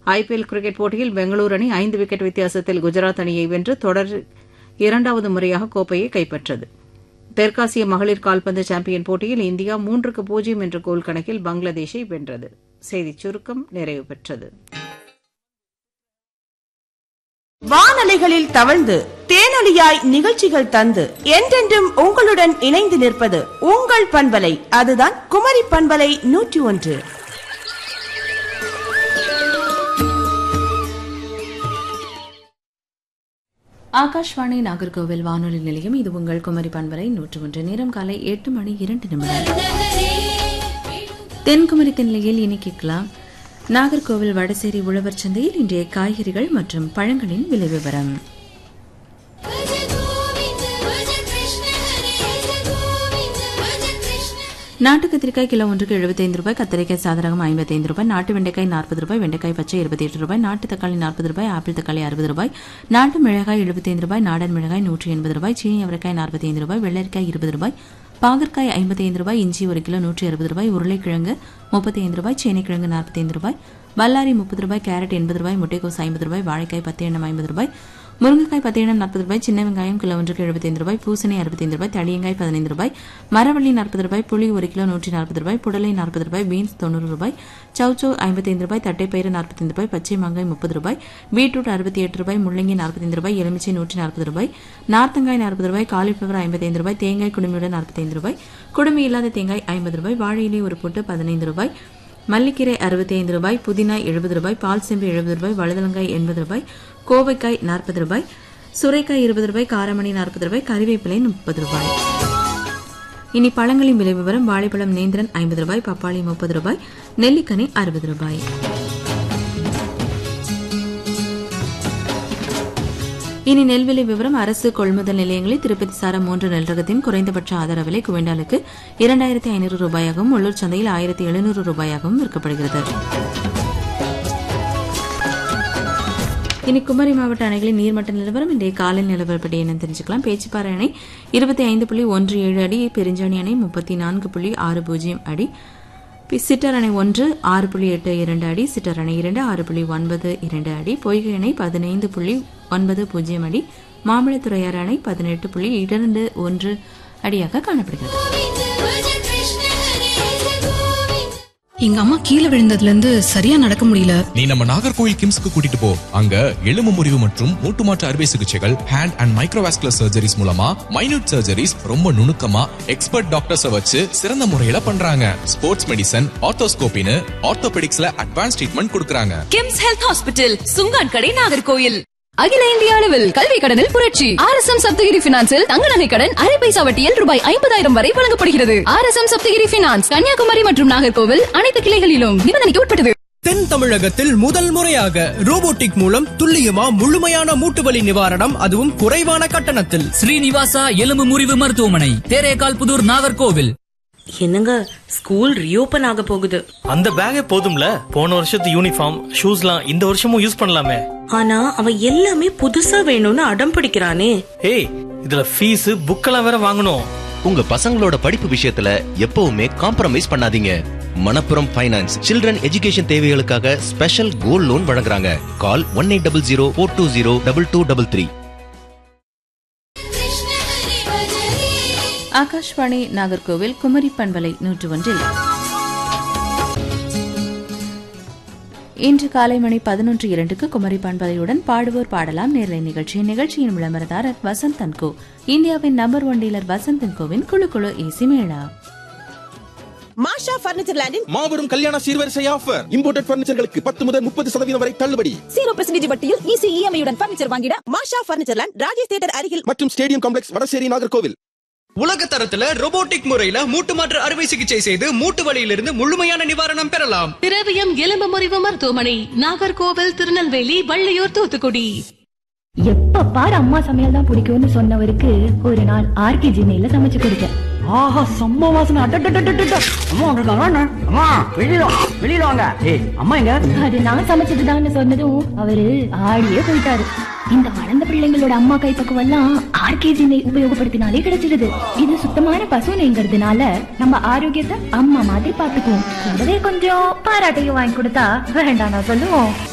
IPL cricket போட்டியில் பெங்களூரு அணி ஐந்து விக்கெட் வித்தியாசத்தில் குஜராத் அணியை வென்று தொடர் இரண்டாவது முறையாக கோப்பையை கைப்பற்றது தெற்காசிய மகளிர் கால்பந்து சாம்பியன் போட்டியில் இந்தியா மூன்றுக்கு பூஜ்ஜியம் என்ற கோல் கணக்கில் பங்களாதேஷை வென்றது செய்திச் சுருக்கம் நிறைவு பெற்றது வானலைகளில் தவழ்ந்து தேனொலியாய் நிகழ்ச்சிகள் தந்து என்றென்றும் உங்களுடன் இணைந்து நிற்பது உங்கள் பண்பலை அதுதான் குமரி பண்பலை நூற்றி ஒன்று ஆகாஷ்வாணி நாகர்கோவில் வானொலி நிலையம் இது உங்கள் குமரி பண்பலை நூற்று ஒன்று நேரம் காலை எட்டு மணி இரண்டு நிமிடம் தென்குமரி தென்னிலையில் இனி கேட்கலாம் நாகர்கோவில் வடசேரி உழவர் சந்தையில் இன்றைய காய்கறிகள் மற்றும் பழங்களின் விலை விவரம் நாட்டு கத்திரிக்காய் கிலோ ஒன்றுக்கு எழுபத்தைந்து ரூபாய் கத்திரிக்காய் சாதாரணம் ஐம்பத்தைந்து ரூபாய் நாட்டு வெண்டைக்காய் நாற்பது ரூபாய் வெண்டைக்காய் பச்சை இருபத்தி எட்டு ரூபாய் நாட்டு தக்காளி நாற்பது ரூபாய் ஆப்பிள் தக்காளி அறுபது ரூபாய் நாட்டு மிளகாய் எழுபத்தைந்து ரூபாய் நாடன் மிளகாய் நூற்றி எண்பது ரூபாய் சீனி அவரைக்காய் நாற்பத்தி ஐந்து ரூபாய் வெள்ளரிக்காய் இருபது ரூபாய் பாகற்காய் ஐம்பத்தி ஐந்து ரூபாய் இஞ்சி ஒரு கிலோ நூற்றி அறுபது ரூபாய் உருளைக்கிழங்கு முப்பத்தி ஐந்து ரூபாய் சேனைக்கிழங்கு நாற்பத்தி ஐந்து ரூபாய் பல்லாரி முப்பது ரூபாய் கேரட் எண்பது ரூபாய் முட்டைக்கோஸ் ஐம்பது ரூபாய் வாழைக்காய் பத்து எண்ணம் ஐம்பது ரூபாய் முருங்கைக்காய் பத்து எண்ணம் நாற்பது ரூபாய் சின்ன வெங்காயம் கிலோ ஒன்றுக்கு எழுபத்தைந்து ரூபாய் பூசணி அறுபத்தைந்து ரூபாய் தடியங்காய் பதினைந்து ரூபாய் மரவள்ளி நாற்பது ரூபாய் புளி ஒரு கிலோ நூற்றி நாற்பது ரூபாய் புடலை நாற்பது ரூபாய் பீன்ஸ் தொண்ணூறு ரூபாய் சவுச்சோ ஐம்பத்தைந்து ரூபாய் தட்டைப்பயிறு நாற்பத்தைந்து ரூபாய் பச்சை மாங்காய் முப்பது ரூபாய் பீட்ரூட் அறுபத்தி எட்டு ரூபாய் முள்ளங்கி நாற்பத்தைந்து ரூபாய் எலுமிச்சை நூற்றி நாற்பது ரூபாய் நார்த்தங்காய் நாற்பது ரூபாய் காலிஃபிளவர் ஐம்பத்தைந்து ரூபாய் தேங்காய் குடுமியுடன் நாற்பத்தைந்து ரூபாய் குடுமி இல்லாத தேங்காய் ஐம்பது ரூபாய் வாழை இலை ஒரு பொட்டு பதினைந்து ரூபாய் மல்லிக்கீரை அறுபத்தி ஐந்து ரூபாய் புதினா எழுபது ரூபாய் பால் செம்பு எழுபது ரூபாய் வழுதலங்காய் எண்பது ரூபாய் கோவைக்காய் நாற்பது ரூபாய் சுரைக்காய் இருபது ரூபாய் காரமணி நாற்பது ரூபாய் கறிவேப்பிலை முப்பது ரூபாய் இனி பழங்களின் விலை விவரம் வாழைப்பழம் நேந்திரன் ஐம்பது ரூபாய் பப்பாளி முப்பது ரூபாய் நெல்லிக்கனி அறுபது ரூபாய் இனி நெல் விலை விவரம் அரசு கொள்முதல் நிலையங்களில் திருப்பதி சாரம் மூன்று நெல் ரகத்தின் குறைந்தபட்ச ஆதார விலை குவிண்டாலுக்கு இரண்டாயிரத்தி ஐநூறு ரூபாயாகவும் உள்ளூர் சந்தையில் ஆயிரத்தி எழுநூறு ரூபாயாகவும் விற்கப்படுகிறது இனி குமரி மாவட்ட அணைகளின் நீர்மட்ட நிலவரம் இன்றைய காலை நிலவரப்படி என்ன தெரிஞ்சுக்கலாம் பேச்சுப்பாறை அணை இருபத்தி ஐந்து புள்ளி ஒன்று ஏழு அடி பெருஞ்சாணி அணை முப்பத்தி நான்கு புள்ளி ஆறு பூஜ்ஜியம் அடி சிட்டர் அணை ஒன்று ஆறு புள்ளி எட்டு இரண்டு அடி சிட்டர் அணை இரண்டு ஆறு புள்ளி ஒன்பது இரண்டு அடி பொய்கை அணை பதினைந்து புள்ளி ஒன்பது பூஜ்ஜியம் அடி மாம்பழத்துறையார் அணை பதினெட்டு புள்ளி இரண்டு ஒன்று அடியாக காணப்படுகிறது எங்க அம்மா கீழே விழுந்ததுல இருந்து சரியா நடக்க முடியல நீ நம்ம நாகர்கோவில் கிம்ஸ்க்கு கூட்டிட்டு போ அங்க எலும்பு முறிவு மற்றும் மூட்டு மாற்று அறுவை சிகிச்சைகள் ஹேண்ட் அண்ட் மைக்ரோவாஸ்குலர் சர்ஜரிஸ் மூலமா மைனூட் சர்ஜரிஸ் ரொம்ப நுணுக்கமா எக்ஸ்பர்ட் டாக்டர்ஸ வச்சு சிறந்த முறையில பண்றாங்க ஸ்போர்ட்ஸ் மெடிசன் ஆர்த்தோஸ்கோபின்னு ஆர்த்தோபெடிக்ஸ்ல அட்வான்ஸ் ட்ரீட்மெண்ட் கொடுக்கறாங்க கிம்ஸ் ஹெல்த் ஹாஸ்பிட்டல் சுங்கான் கடை நாகர்கோயில் அகில இந்திய அளவில் கல்வி கடனில் புரட்சி ஆர் எஸ் எம் சப்தகிரி பினான்சில் தங்க நகை கடன் அரை பைசா வட்டியில் ரூபாய் ஐம்பதாயிரம் வரை வழங்கப்படுகிறது R S M Saptagiri finance Kanyakumari மற்றும் நாகர்கோவில் அனைத்து கிளைகளிலும் நிபந்தனைக்கு உட்பட்டது தென் தமிழகத்தில் முதல் முறையாக ரோபோட்டிக் மூலம் துல்லியமா முழுமையான மூட்டுவலி நிவாரணம் அதுவும் குறைவான கட்டணத்தில் ஸ்ரீனிவாசா எலும்பு முறிவு மருத்துவமனை தேரேகால் புதூர் நாகர்கோவில் என்னங்க ஸ்கூல் ரீஓபன் ஆக போகுது அந்த பேக்கே போதும்ல போன வருஷத்து யூனிஃபார்ம் ஷூஸ்லாம் இந்த வருஷமும் யூஸ் பண்ணலாமே ஆனா அவன் எல்லாமே புதுசா வேணும்னு அடம் பிடிக்கிறானே ஏய் இதுல ஃபீஸ் புக்கெல்லாம் வேற வாங்கணும் உங்க பசங்களோட படிப்பு விஷயத்துல எப்பவுமே காம்ப்ரமைஸ் பண்ணாதீங்க மணப்புரம் ஃபைனான்ஸ் சில்ட்ரன் எஜுகேஷன் தேவைகளுக்காக ஸ்பெஷல் கோல்ட் லோன் வழங்குறாங்க call one eight double zero four two zero double two double three Akashvani Nagercoil Kumari பண்பலை நூற்று ஒன்றில் இன்று காலை மணி பதினொன்று இரண்டுக்கு குமரி பண்பலையுடன் பாடுவோர் பாடலாம் நேரலை நிகழ்ச்சி நிகழ்ச்சியின் விளம்பரதாரர் வசந்த் அன்கோ இந்தியாவின் நம்பர் ஒன் டீலர் வசந்த் அன்கோவின் குழு குழு ஏசி மேளா மாஷா பர்னிச்சர் லேண்டின் மாபெரும் கல்யாண சீர்வரிசை ஆஃபர் இம்போர்ட்டட் பர்னிச்சர்களுக்கு பத்து முதல் முப்பது சதவீதம் வரை தள்ளுபடி ஜீரோ பெர்சன்டேஜ் வட்டியில் ஈஸி இஎம்ஐயுடன் பர்னிச்சர் வாங்கிட Masha furniture land Rajesh theatre அருகில் மற்றும் ஸ்டேடியம் காம்ப்ளெக்ஸ் வடசேரி நாகர்கோவில் உலக தரத்துல ரோபோட்டிக் முறையில மூட்டு மாற்று அறுவை சிகிச்சை செய்து மூட்டு வலியிலிருந்து முழுமையான நிவாரணம் பெறலாம் திரவியம் எலும்பு முறிவு மருத்துவமனை நாகர்கோவில் திருநெல்வேலி வள்ளியூர் தூத்துக்குடி எப்ப பாரு அம்மா சமையல் தான் பிடிக்கும்னு சொன்னவருக்கு ஒரு நாள் ஆர்கே ஜினையில சமைச்சு கொடுத்தேன் ஆஹா செம்ம வாசனை அட்டட்டட்டட்டட்ட அம்மா வந்திருக்காங்க அம்மா வெளியில வா, வெளியில வாங்க ஏய் அம்மா எங்க அது நான் சமைச்சதுதான்னு சொன்னதும் அவரு ஆடியே போயிட்டாரு இந்த வளர்ந்த பிள்ளைங்களோட அம்மா கைப்பக்குவம் எல்லாம் ஆர்கேஜி நெய் உபயோகப்படுத்தினாலே கிடைச்சிடுது இது சுத்தமான பசு நெய்ங்கிறதுனால நம்ம ஆரோக்கியத்தை அம்மா மாதிரி பாத்துக்குவோம் கூடவே கொஞ்சம் பாராட்டையும் வாங்கி கொடுத்தா வேண்டாம் நான் சொல்லுவோம்